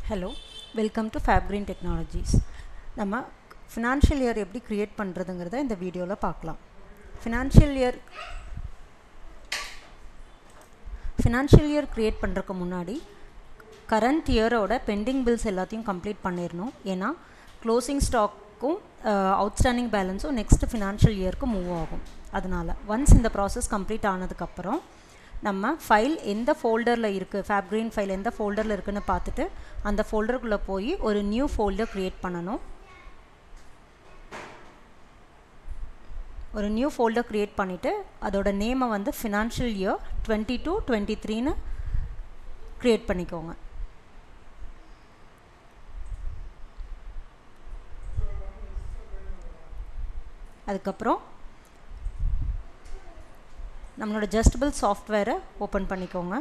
hello welcome to Fab Green Technologies நம்ம financial year எப்படி create பண்ணுறதுங்கிறத இந்த வீடியோவில் பார்க்கலாம் financial year financial year create பண்ணுறதுக்கு முன்னாடி கரண்ட் இயரோட பெண்டிங் பில்ஸ் எல்லாத்தையும் கம்ப்ளீட் பண்ணிடணும் ஏன்னா க்ளோசிங் ஸ்டாக்கும் அவுட்ஸ்டாண்டிங் பேலன்ஸும் நெக்ஸ்ட் ஃபினான்ஷியல் இயருக்கு மூவ் ஆகும் அதனால் ஒன்ஸ் இந்த ப்ராசஸ் கம்ப்ளீட் ஆனதுக்கப்புறம் நம்ம ஃபைல் எந்த ஃபோல்டரில் இருக்குது ஃபேப் கிரீன் ஃபைல் எந்த ஃபோல்டரில் இருக்குதுன்னு பார்த்துட்டு அந்த ஃபோல்டருக்குள்ளே போய் ஒரு நியூ ஃபோல்டர் க்ரியேட் பண்ணணும் ஒரு நியூ ஃபோல்டர் க்ரியேட் பண்ணிவிட்டு அதோட நேமை வந்து financial year twenty two twenty த்ரீன்னு க்ரியேட் பண்ணிக்கோங்க அதுக்கப்புறம் நம்மளோட ஜஸ்டபிள் சாஃப்ட்வேரை ஓப்பன் பண்ணிக்கோங்க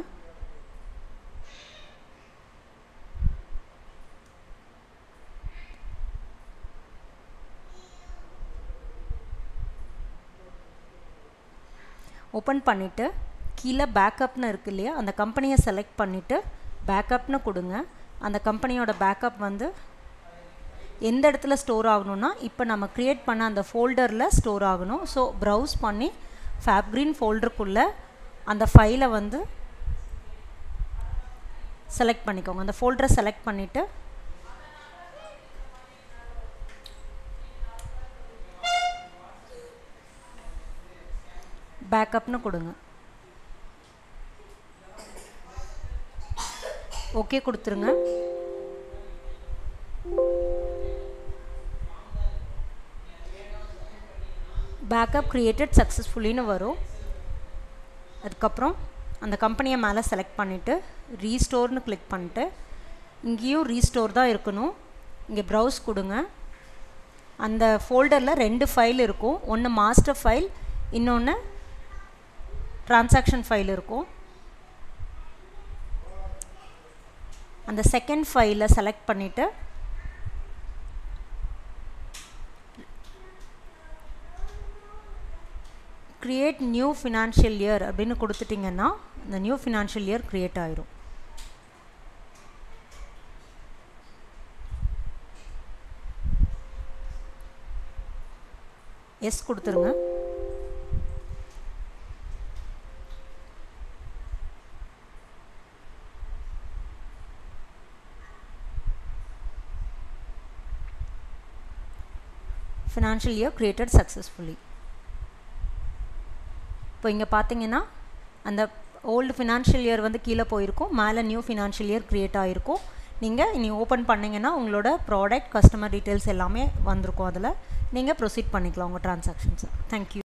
ஓப்பன் பண்ணிவிட்டு கீழே பேக்கப்னு இருக்கு இல்லையா அந்த கம்பெனியை செலக்ட் பண்ணிவிட்டு பேக்கப்னு கொடுங்க அந்த கம்பெனியோட பேக்கப் வந்து எந்த இடத்துல ஸ்டோர் ஆகணும்னா இப்போ நம்ம க்ரியேட் பண்ண அந்த ஃபோல்டரில் ஸ்டோர் ஆகணும் ஸோ ப்ரௌஸ் பண்ணி ஃபேப்ரின் ஃபோல்டருக்குள்ளே அந்த ஃபைலை வந்து செலக்ட் பண்ணிக்கோங்க அந்த ஃபோல்டரை செலக்ட் பண்ணிவிட்டு பேக்கப்னு கொடுங்க ஓகே கொடுத்துருங்க பேக்கப் க்ரியேட்டட் சக்ஸஸ்ஃபுல்லின்னு வரும் அதுக்கப்புறம் அந்த கம்பெனியை மேலே செலக்ட் பண்ணிவிட்டு ரீஸ்டோர்னு கிளிக் பண்ணிட்டு இங்கேயும் ரீஸ்டோர் தான் இருக்கணும் இங்கே ப்ரௌஸ் கொடுங்க அந்த ஃபோல்டரில் ரெண்டு ஃபைல் இருக்கும் ஒன்று மாஸ்டர் ஃபைல் இன்னொன்று ட்ரான்சாக்ஷன் ஃபைல் இருக்கும் அந்த செகண்ட் ஃபைலை செலக்ட் பண்ணிவிட்டு க்ரியேட் நியூ ஃபினான்ஷியல் இயர் அப்படின்னு கொடுத்துட்டிங்கன்னா இந்த நியூ ஃபினான்ஷியல் இயர் க்ரியேட் ஆயிரும் எஸ் கொடுத்துருங்க ஃபினான்ஷியல் இயர் க்ரியேட்டட் சக்ஸஸ்ஃபுல்லி இப்போ இங்கே பார்த்தீங்கன்னா அந்த ஓல்டு ஃபினான்ஷியல் இயர் வந்து கீழே போயிருக்கும் மேலே நியூ ஃபினான்ஷியல் இயர் க்ரியேட் ஆகிருக்கும் நீங்கள் இனி ஓப்பன் பண்ணிங்கன்னா உங்களோட ப்ராடக்ட் கஸ்டமர் டீட்டெயில்ஸ் எல்லாமே வந்திருக்கும் அதில் நீங்கள் ப்ரொசீட் பண்ணிக்கலாம் உங்கள் ட்ரான்சாக்ஷன்ஸை தேங்க்யூ